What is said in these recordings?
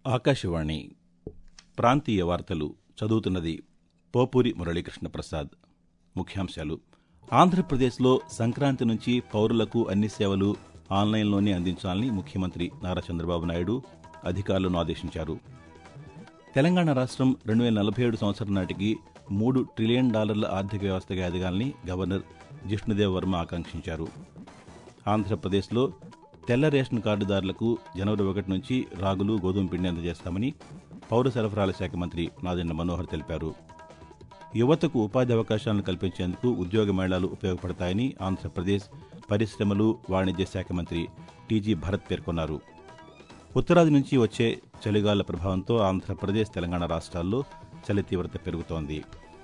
ఆకాశవాణి ప్రాంతీయ వార్తలు చదువుతున్నది పోపూరి మురళీకృష్ణ ప్రసాద్ ముఖ్యాంశాలు ఆంధ్రప్రదేశ్లో సంక్రాంతి నుంచి పౌరులకు అన్ని సేవలు ఆన్లైన్లోనే అందించాలని ముఖ్యమంత్రి నారా చంద్రబాబు నాయుడు అధికారులను ఆదేశించారు తెలంగాణ రాష్ట్రం రెండు వేల నలభై ఏడు సంవత్సరం నాటికి మూడు ట్రిలియన్ డాలర్ల ఆర్థిక వ్యవస్థగా ఎదగాలని గవర్నర్ జిష్ణుదేవ్ వర్మ ఆకాంక్షించారు ఆంధ్రప్రదేశ్లో తెల్ల రేషన్ కార్డుదారులకు జనవరి ఒకటి నుంచి రాగులు గోధుమ పిండి అందజేస్తామని పౌర సరఫరాల శాఖ మంత్రి నాదెండ్ల మనోహర్ తెలిపారు యువతకు ఉపాధి అవకాశాలను కల్పించేందుకు ఉద్యోగ మేళాలు ఉపయోగపడతాయని ఆంధ్రప్రదేశ్ పరిశ్రమలు వాణిజ్య శాఖ మంత్రి టీజీ భరత్ పేర్కొన్నారు ఉత్తరాది నుంచి వచ్చే చలిగాల ప్రభావంతో ఆంధ్రప్రదేశ్ తెలంగాణ రాష్ట్రాల్లో చలి తీవ్రత పెరుగుతోంది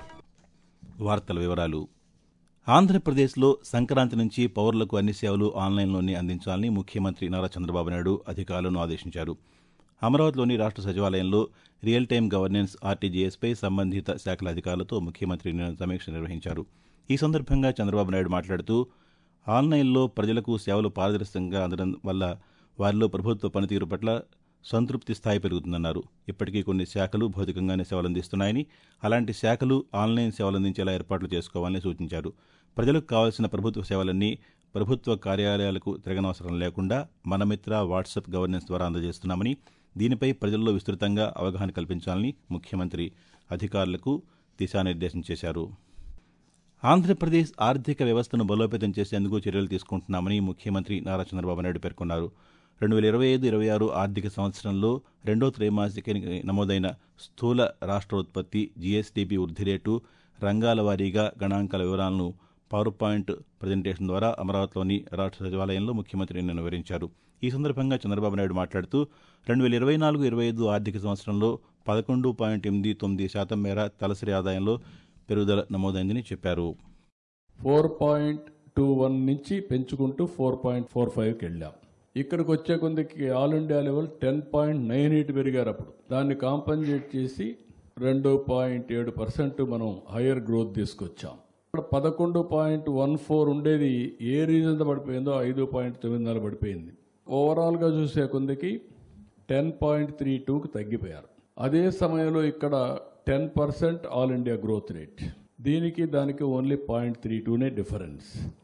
వార్తల వివరాలు ఆంధ్రప్రదేశ్లో సంక్రాంతి నుంచి పౌరులకు అన్ని సేవలు ఆన్లైన్లోనే అందించాలని ముఖ్యమంత్రి నారా చంద్రబాబు నాయుడు అధికారులను ఆదేశించారు అమరావతిలోని రాష్ట్ర సచివాలయంలో రియల్ టైం గవర్నెన్స్ ఆర్టీజీఎస్పై సంబంధిత శాఖల అధికారులతో ముఖ్యమంత్రి నిన్న సమీక్ష నిర్వహించారు ఈ సందర్భంగా చంద్రబాబు నాయుడు మాట్లాడుతూ ఆన్లైన్లో ప్రజలకు సేవలు పారదర్శకంగా అందడం వల్ల వారిలో ప్రభుత్వ పనితీరు పట్ల సంతృప్తి స్థాయి పెరుగుతుందన్నారు ఇప్పటికీ కొన్ని శాఖలు భౌతికంగానే సేవలందిస్తున్నాయని అలాంటి శాఖలు ఆన్లైన్ సేవలందించేలా ఏర్పాట్లు చేసుకోవాలని సూచించారు ప్రజలకు కావాల్సిన ప్రభుత్వ సేవలన్నీ ప్రభుత్వ కార్యాలయాలకు తిరగనవసరం లేకుండా మనమిత్ర వాట్సాప్ గవర్నెన్స్ ద్వారా అందజేస్తున్నామని దీనిపై ప్రజల్లో విస్తృతంగా అవగాహన కల్పించాలని ముఖ్యమంత్రి అధికారులకు దిశానిర్దేశం చేశారు ఆంధ్రప్రదేశ్ ఆర్థిక వ్యవస్థను బలోపేతం చేసేందుకు చర్యలు తీసుకుంటున్నామని ముఖ్యమంత్రి నారా చంద్రబాబు నాయుడు పేర్కొన్నారు రెండు వేల ఇరవై ఐదు ఇరవై ఆరు ఆర్థిక సంవత్సరంలో రెండో త్రైమాసికానికి నమోదైన స్థూల రాష్ట్ర ఉత్పత్తి జీఎస్డీపీ వృద్ధి రేటు రంగాల వారీగా గణాంకాల వివరాలను పవర్ పాయింట్ ప్రజెంటేషన్ ద్వారా అమరావతిలోని రాష్ట్ర సచివాలయంలో ముఖ్యమంత్రి నిన్న వివరించారు ఈ సందర్భంగా చంద్రబాబు నాయుడు మాట్లాడుతూ రెండు వేల ఇరవై నాలుగు ఇరవై ఐదు ఆర్థిక సంవత్సరంలో పదకొండు పాయింట్ ఎనిమిది తొమ్మిది శాతం మేర తలసరి ఆదాయంలో పెరుగుదల నమోదైందని చెప్పారు ఫోర్ పాయింట్ టూ వన్ నుంచి పెంచుకుంటూ ఫోర్ పాయింట్ ఫోర్ ఫైవ్కి వెళ్ళాం ఇక్కడికి వచ్చే కొందికి all India level ten point nine eight పెరిగారు అప్పుడు దాన్ని కాంపన్సేట్ చేసి రెండు పాయింట్ ఏడు పర్సెంట్ మనం హయ్యర్ గ్రోత్ తీసుకొచ్చాం ఇక్కడ పదకొండు పాయింట్ వన్ ఫోర్ ఉండేది ఏ రీజన్తో పడిపోయిందో ఐదు పాయింట్ తొమ్మిదిన్నర పడిపోయింది ఓవరాల్గా చూసే కొందికి టెన్ పాయింట్ త్రీ టూకి తగ్గిపోయారు అదే సమయంలో ఇక్కడ ten percent all India growth rate దీనికి దానికి ఓన్లీ పాయింట్ త్రీ టూనే డిఫరెన్స్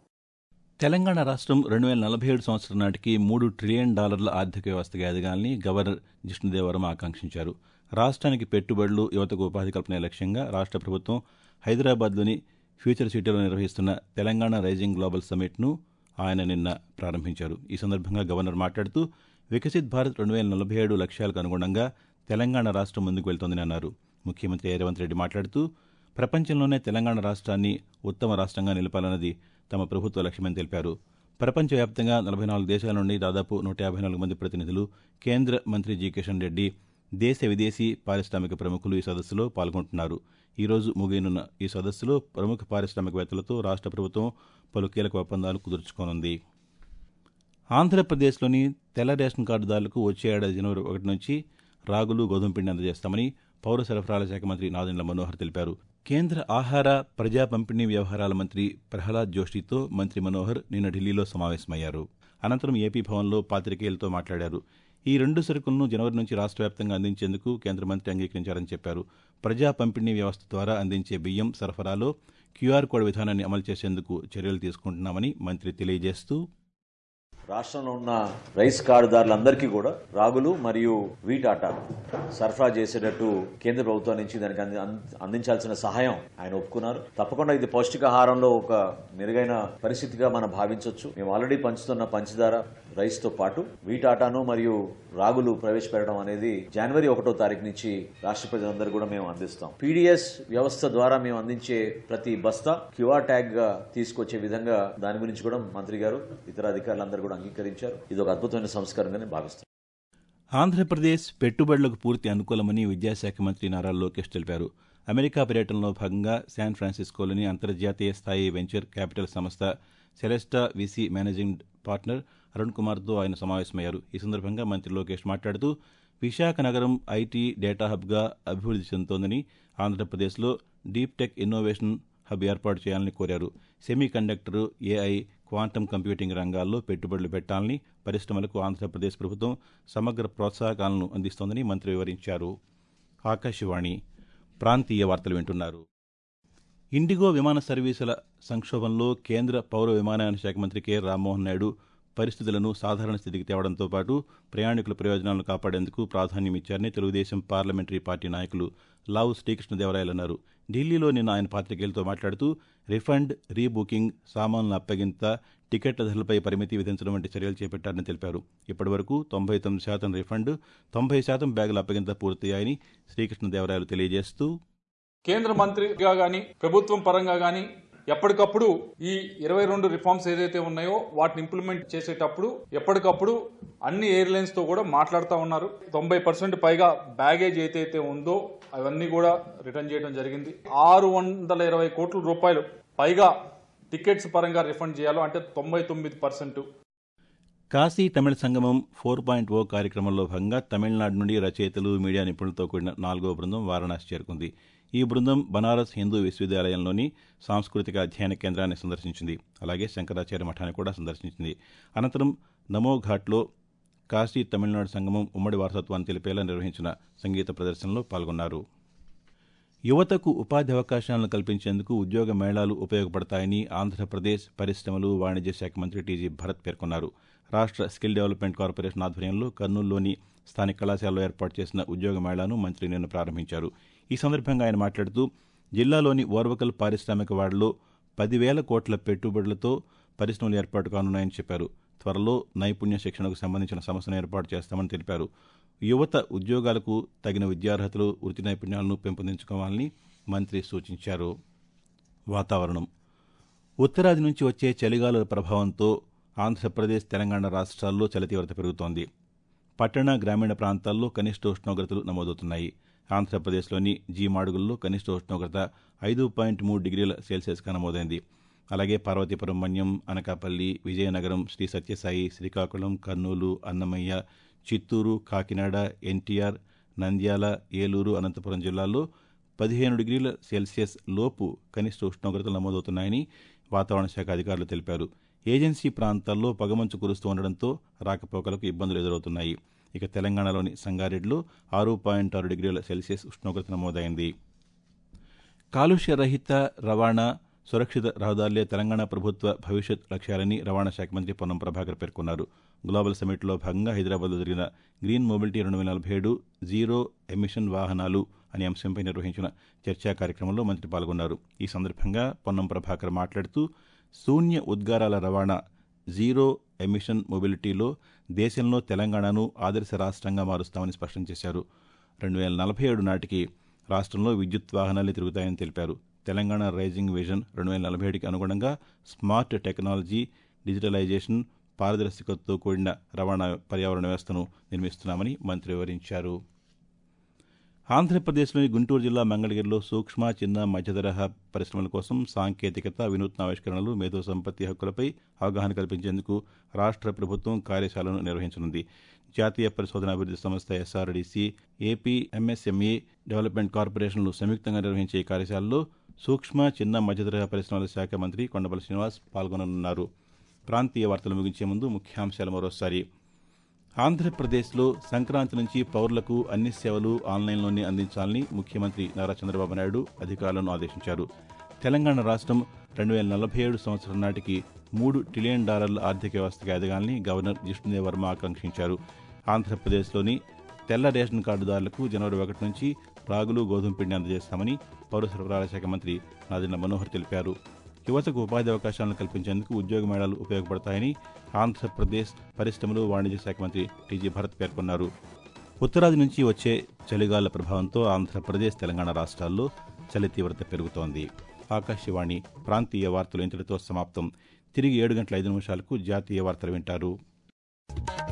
తెలంగాణ రాష్ట్రం రెండు వేల నలభై ఏడు సంవత్సరం నాటికి మూడు ట్రిలియన్ డాలర్ల ఆర్థిక వ్యవస్థగా ఎదగాలని గవర్నర్ జిష్ణుదేవ్ వర్మ ఆకాంక్షించారు రాష్ట్రానికి పెట్టుబడులు యువతకు ఉపాధి కల్పనే లక్ష్యంగా రాష్ట్ర ప్రభుత్వం హైదరాబాద్లోని ఫ్యూచర్ సిటీలో నిర్వహిస్తున్న తెలంగాణ రైజింగ్ గ్లోబల్ సమ్మిట్ను ఆయన నిన్న ప్రారంభించారు ఈ సందర్భంగా గవర్నర్ మాట్లాడుతూ వికసిత్ భారత్ రెండు వేల నలభై ఏడు లక్ష్యాలకు అనుగుణంగా తెలంగాణ రాష్ట్రం ముందుకు వెళ్తోందని అన్నారు ముఖ్యమంత్రి రేవంత్ రెడ్డి మాట్లాడుతూ ప్రపంచంలోనే తెలంగాణ రాష్ట్రాన్ని ఉత్తమ రాష్ట్రంగా నిలపాలన్నది తమ ప్రభుత్వ లక్ష్యమని తెలిపారు ప్రపంచవ్యాప్తంగా నలభై నాలుగు దేశాల నుండి దాదాపు నూట యాభై నాలుగు మంది ప్రతినిధులు కేంద్ర మంత్రి జి కిషన్ రెడ్డి దేశ విదేశీ పారిశ్రామిక ప్రముఖులు ఈ సదస్సులో పాల్గొంటున్నారు ఈ రోజు ముగియనున్న ఈ సదస్సులో ప్రముఖ పారిశ్రామికవేత్తలతో రాష్ట్ర ప్రభుత్వం పలు కీలక ఒప్పందాలు కుదుర్చుకోనుంది ఆంధ్రప్రదేశ్లోని తెల్ల రేషన్ కార్డుదారులకు వచ్చే ఏడాది జనవరి ఒకటి నుంచి రాగులు గోధుమ పిండి అందజేస్తామని పౌర సరఫరాల శాఖ మంత్రి నాదెండ్ల మనోహర్ తెలిపారు కేంద్ర ఆహార ప్రజా పంపిణీ వ్యవహారాల మంత్రి ప్రహ్లాద్ జోషితో మంత్రి మనోహర్ నిన్న ఢిల్లీలో సమావేశమయ్యారు అనంతరం ఏపీ భవన్లో పాతికేయులతో మాట్లాడారు ఈ రెండు సరుకులను జనవరి నుంచి రాష్ట్ర వ్యాప్తంగా అందించేందుకు కేంద్ర మంత్రి అంగీకరించారని చెప్పారు ప్రజా పంపిణీ వ్యవస్థ ద్వారా అందించే బియ్యం సరఫరాలో క్యూఆర్ కోడ్ విధానాన్ని అమలు చేసేందుకు చర్యలు తీసుకుంటున్నామని మంత్రి తెలియజేస్తూ రాష్ట్రంలో ఉన్న రైస్ కార్డుదారులందరికీ కూడా రాగులు మరియు వీట్ ఆటా సరఫరా చేసేటట్టు కేంద్ర ప్రభుత్వం నుంచి దానికి అంది- అంద- అందించాల్సిన సహాయం ఆయన ఒప్పుకున్నారు తప్పకుండా ఇది పౌష్టికాహారంలో ఒక మెరుగైన పరిస్థితిగా మనం భావించవచ్చు మేము ఆల్రెడీ పంచుతున్న పంచదార రైస్ తో పాటు వీట్ ఆటాను మరియు రాగులు ప్రవేశపెట్టడం అనేది జనవరి ఒకటో తారీఖు నుంచి రాష్ట్ర ప్రజలందరూ కూడా మేము అందిస్తాం పీడిఎస్ వ్యవస్థ ద్వారా మేము అందించే ప్రతి బస్తా క్యూఆర్ ట్యాగ్ గా తీసుకొచ్చే విధంగా దాని గురించి కూడా మంత్రి గారు ఇతర అధికారులందరూ కూడా అంగీకరించారు ఇది ఒక అద్భుతమైన సంస్కారంగా నేను భావిస్తాను ఆంధ్రప్రదేశ్ పెట్టుబడులకు పూర్తి అనుకూలమని విద్యాశాఖ మంత్రి నారా లోకేష్ తెలిపారు అమెరికా పర్యటనలో భాగంగా శాన్ ఫ్రాన్సిస్కోలోని అంతర్జాతీయ స్థాయి వెంచర్ క్యాపిటల్ సంస్థ Celesta VC managing partner Arun కుమార్తో ఆయన సమావేశమయ్యారు ఈ సందర్భంగా మంత్రి లోకేష్ మాట్లాడుతూ విశాఖ నగరం ఐటీ డేటా హబ్గా అభివృద్ధి చెందుతోందని ఆంధ్రప్రదేశ్లో డీప్ టెక్ ఇన్నోవేషన్ హబ్ ఏర్పాటు చేయాలని కోరారు semiconductor AI quantum computing రంగాల్లో పెట్టుబడులు పెట్టాలని పరిశ్రమలకు ఆంధ్రప్రదేశ్ ప్రభుత్వం సమగ్ర ప్రోత్సాహకాలను అందిస్తోందని మంత్రి వివరించారు ఆకాశవాణి ప్రాంతీయ వార్తలు వింటున్నారు ఇండిగో విమాన సర్వీసుల సంక్షోభంలో కేంద్ర పౌర విమానయాన శాఖ మంత్రి కె రామ్మోహన్ నాయుడు పరిస్థితులను సాధారణ స్థితికి తేవడంతో పాటు ప్రయాణికుల ప్రయోజనాలను కాపాడేందుకు ప్రాధాన్యమిచ్చారని తెలుగుదేశం పార్లమెంటరీ పార్టీ నాయకులు లావు శ్రీకృష్ణదేవరాయలు అన్నారు ఢిల్లీలో నిన్న ఆయన పాతికేయులతో మాట్లాడుతూ రిఫండ్ రీబుకింగ్ సామాన్ల అప్పగింత టికెట్ల ధరలపై పరిమితి విధించడం వంటి చర్యలు చేపట్టారని తెలిపారు ఇప్పటివరకు తొంభై తొమ్మిది శాతం రిఫండ్ తొంభై శాతం బ్యాగుల అప్పగింత పూర్తయ్యాయని శ్రీకృష్ణదేవరాయలు తెలియజేస్తూ కేంద్ర మంత్రిగా గాని ప్రభుత్వం పరంగా గాని ఎప్పటికప్పుడు ఈ ఇరవై రెండు రిఫార్మ్స్ ఏదైతే ఉన్నాయో వాటిని ఇంప్లిమెంట్ చేసేటప్పుడు ఎప్పటికప్పుడు అన్ని ఎయిర్లైన్స్ తో కూడా మాట్లాడుతూ ఉన్నారు తొంభై పర్సెంట్ పైగా బ్యాగేజ్ ఏదైతే ఉందో అవన్నీ కూడా రిటర్న్ చేయడం జరిగింది ఆరు వందల ఇరవై కోట్ల రూపాయలు పైగా టికెట్స్ పరంగా రిఫండ్ చేయాలో అంటే తొంభై తొమ్మిది పర్సెంట్ కాశీ తమిళ సంగమం ఫోర్ పాయింట్ ఓ కార్యక్రమంలో భాగంగా తమిళనాడు నుండి రచయితలు మీడియా నిపుణులతో కూడిన నాలుగో బృందం వారణాసి చేరుకుంది ఈ బృందం బనారస్ హిందూ విశ్వవిద్యాలయంలోని సాంస్కృతిక అధ్యయన కేంద్రాన్ని సందర్శించింది అలాగే శంకరాచార్య మఠాన్ని కూడా సందర్శించింది అనంతరం నమో ఘాట్లో కాశీ తమిళనాడు సంగమం ఉమ్మడి వారసత్వాన్ని తెలిపేలా నిర్వహించిన సంగీత ప్రదర్శనలో పాల్గొన్నారు యువతకు ఉపాధి అవకాశాలను కల్పించేందుకు ఉద్యోగ మేళాలు ఉపయోగపడతాయని ఆంధ్రప్రదేశ్ పరిశ్రమలు వాణిజ్య శాఖ మంత్రి టీజీ భరత్ పేర్కొన్నారు రాష్ట్ర స్కిల్ డెవలప్మెంట్ కార్పొరేషన్ ఆధ్వర్యంలో కర్నూలులోని స్థానిక కళాశాలలో ఏర్పాటు చేసిన ఉద్యోగ మేళాను మంత్రి నిన్న ప్రారంభించారు ఈ సందర్భంగా ఆయన మాట్లాడుతూ జిల్లాలోని ఓర్వకల్ పారిశ్రామిక వాడలో పదివేల కోట్ల పెట్టుబడులతో పరిశ్రమలు ఏర్పాటు కానున్నాయని చెప్పారు త్వరలో నైపుణ్య శిక్షణకు సంబంధించిన సంస్థను ఏర్పాటు చేస్తామని తెలిపారు యువత ఉద్యోగాలకు తగిన విద్యార్హతలు వృత్తి నైపుణ్యాలను పెంపొందించుకోవాలని మంత్రి సూచించారు వాతావరణం ఉత్తరాది నుంచి వచ్చే చలిగాలుల ప్రభావంతో ఆంధ్రప్రదేశ్ తెలంగాణ రాష్ట్రాల్లో చలి తీవ్రత పెరుగుతోంది పట్టణ గ్రామీణ ప్రాంతాల్లో కనిష్ట ఉష్ణోగ్రతలు నమోదవుతున్నాయి ఆంధ్రప్రదేశ్లోని జీమాడుగుల్లో కనిష్ట ఉష్ణోగ్రత ఐదు పాయింట్ మూడు డిగ్రీల సెల్సియస్గా నమోదైంది అలాగే పార్వతీపురం మన్యం అనకాపల్లి విజయనగరం శ్రీ సత్యసాయి శ్రీకాకుళం కర్నూలు అన్నమయ్య చిత్తూరు కాకినాడ ఎన్టీఆర్ నంద్యాల ఏలూరు అనంతపురం జిల్లాల్లో పదిహేను డిగ్రీల సెల్సియస్ లోపు కనిష్ట ఉష్ణోగ్రతలు నమోదవుతున్నాయని వాతావరణ శాఖ అధికారులు తెలిపారు ఏజెన్సీ ప్రాంతాల్లో పొగమంచు కురుస్తూ ఉండడంతో రాకపోకలకు ఇబ్బందులు ఎదురవుతున్నాయి ఇక తెలంగాణలోని సంగారెడ్డిలో ఆరు పాయింట్ ఆరు డిగ్రీల సెల్సియస్ ఉష్ణోగ్రత నమోదైంది కాలుష్య రహిత రవాణా సురక్షిత రహదారులే తెలంగాణ ప్రభుత్వ భవిష్యత్ లక్ష్యాలని రవాణా శాఖ మంత్రి పొన్నం ప్రభాకర్ పేర్కొన్నారు గ్లోబల్ సమ్మిట్లో భాగంగా హైదరాబాద్లో జరిగిన గ్రీన్ మొబిలిటీ రెండు వేల నలభై ఏడు జీరో ఎమిషన్ వాహనాలు అనే అంశంపై నిర్వహించిన చర్చా కార్యక్రమంలో మంత్రి పాల్గొన్నారు ఈ సందర్భంగా పొన్నం ప్రభాకర్ మాట్లాడుతూ శూన్య ఉద్గారాల రవాణా జీరో ఎమిషన్ మొబిలిటీలో దేశంలో తెలంగాణను ఆదర్శ రాష్ట్రంగా మారుస్తామని స్పష్టం చేశారు రెండు వేల నలభై ఏడు నాటికి రాష్ట్రంలో విద్యుత్ వాహనాలే తిరుగుతాయని తెలిపారు తెలంగాణ రైజింగ్ విజన్ రెండు వేల నలభై ఏడుకి అనుగుణంగా స్మార్ట్ టెక్నాలజీ డిజిటలైజేషన్ పారదర్శకతతో కూడిన రవాణా పర్యావరణ వ్యవస్థను నిర్మిస్తున్నామని మంత్రి వివరించారు ఆంధ్రప్రదేశ్లోని గుంటూరు జిల్లా మంగళగిరిలో సూక్ష్మ చిన్న మధ్యతరహా పరిశ్రమల కోసం సాంకేతికత వినూత్న ఆవిష్కరణలు మేధో సంపత్తి హక్కులపై అవగాహన కల్పించేందుకు రాష్ట్ర ప్రభుత్వం కార్యశాలను నిర్వహించనుంది జాతీయ పరిశోధన అభివృద్ధి సంస్థ ఎస్ఆర్డీసీ ఏపీ ఎంఎస్ఎంఈ డెవలప్మెంట్ కార్పొరేషన్లు సంయుక్తంగా నిర్వహించే ఈ కార్యశాలలో సూక్ష్మ చిన్న మధ్యతరహా పరిశ్రమల శాఖ మంత్రి కొండపల్లి శ్రీనివాస్ పాల్గొననున్నారు ప్రాంతీయ వార్తలు ముగించే ముందు ముఖ్యాంశాలు మరోసారి ఆంధ్రప్రదేశ్లో సంక్రాంతి నుంచి పౌరులకు అన్ని సేవలు ఆన్లైన్లోనే అందించాలని ముఖ్యమంత్రి నారా చంద్రబాబు నాయుడు అధికారులను ఆదేశించారు తెలంగాణ రాష్ట్రం రెండు వేల నలభై ఏడు సంవత్సరం నాటికి మూడు ట్రిలియన్ డాలర్ల ఆర్థిక వ్యవస్థగా ఎదగాలని గవర్నర్ జిష్ణుదేవ్ వర్మ ఆకాంక్షించారు ఆంధ్రప్రదేశ్లోని తెల్ల రేషన్ కార్డుదారులకు జనవరి ఒకటి నుంచి రాగులు గోధుమ పిండి అందజేస్తామని పౌర సరఫరాల శాఖ మంత్రి నాదిన మనోహర్ తెలిపారు యువతకు ఉపాధి అవకాశాలను కల్పించేందుకు ఉద్యోగ మేళాలు ఉపయోగపడతాయని ఆంధ్రప్రదేశ్ పరిశ్రమలు వాణిజ్య శాఖ మంత్రి టీజీ భరత్ పేర్కొన్నారు ఉత్తరాది నుంచి వచ్చే చలిగాల ప్రభావంతో ఆంధ్రప్రదేశ్ తెలంగాణ రాష్ట్రాల్లో చలి తీవ్రత పెరుగుతోంది ఆకాశవాణి ప్రాంతీయ వార్తలు ఇంతటితో సమాప్తం తిరిగి ఏడు గంటల ఐదు నిమిషాలకు జాతీయ వార్తలు వింటారు